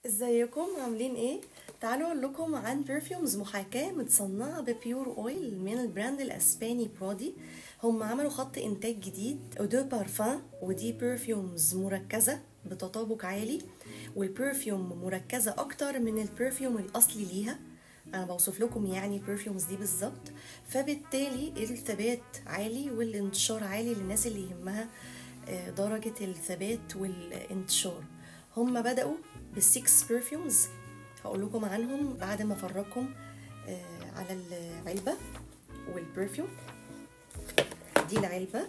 ازيكم عاملين ايه تعالوا اقول لكم عن برفيومز محاكاة متصنعة ببيور اويل من البراند الاسباني برودي هم عملوا خط انتاج جديد اودو بارفان ودي برفيومز مركزة بتطابق عالي والبرفيوم مركزة اكتر من البرفيوم الاصلي ليها انا بوصف لكم يعني البرفيومز دي بالظبط فبالتالي الثبات عالي والانتشار عالي للناس اللي يهمها آه، درجة الثبات والانتشار هم بدأوا بالسكس برفيومز هقول لكم عنهم بعد ما افرجكم آه، على العلبة والبرفيوم دي العلبة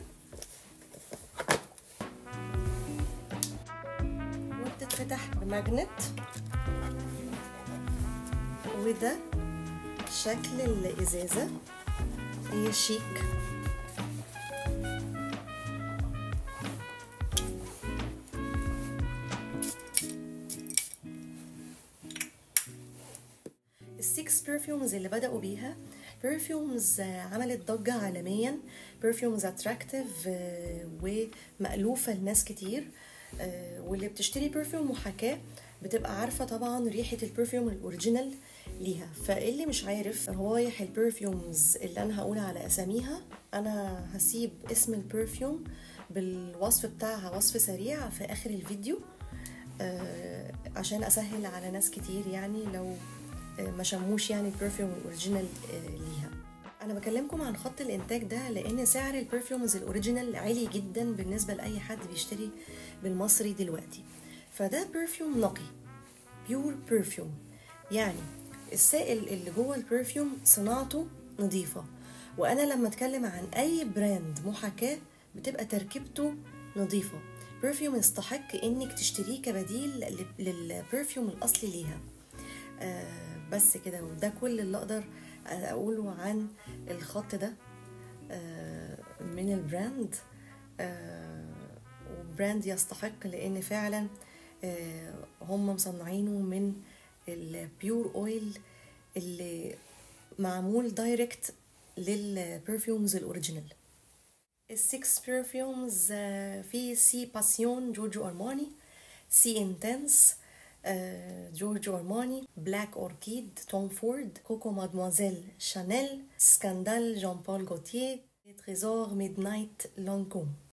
وبتتفتح بماجنت وده شكل الإزازة هي شيك السكس برفيومز اللي بدأوا بيها برفيومز عملت ضجة عالميا برفيومز اتراكتيف ومألوفة لناس كتير آه، واللي بتشتري برفيوم محاكاة بتبقى عارفة طبعا ريحة البرفيوم الأوريجينال ليها فاللي مش عارف روايح البرفيومز اللي أنا هقول على أساميها أنا هسيب اسم البرفيوم بالوصف بتاعها وصف سريع في آخر الفيديو آه، عشان أسهل على ناس كتير يعني لو ما شموش يعني البرفيوم الاوريجينال ليها انا بكلمكم عن خط الانتاج ده لان سعر البرفيومز الاوريجينال عالي جدا بالنسبه لاي حد بيشتري بالمصري دلوقتي فده برفيوم نقي بيور برفيوم يعني السائل اللي جوه البرفيوم صناعته نظيفه وانا لما اتكلم عن اي براند محاكاه بتبقى تركيبته نظيفه برفيوم يستحق انك تشتريه كبديل للبرفيوم الاصلي ليها آه بس كده وده كل اللي اقدر اقوله عن الخط ده آه من البراند آه وبراند يستحق لان فعلا هم مصنعينه من البيور اويل اللي معمول دايركت للبرفيومز الاوريجينال السكس برفيومز في سي باسيون جورجو ارماني سي انتنس جورجو أرماني بلاك أوركيد توم فورد كوكو مادموازيل شانيل سكاندال جان بول غوتيه تريزور ميدنايت لانكوم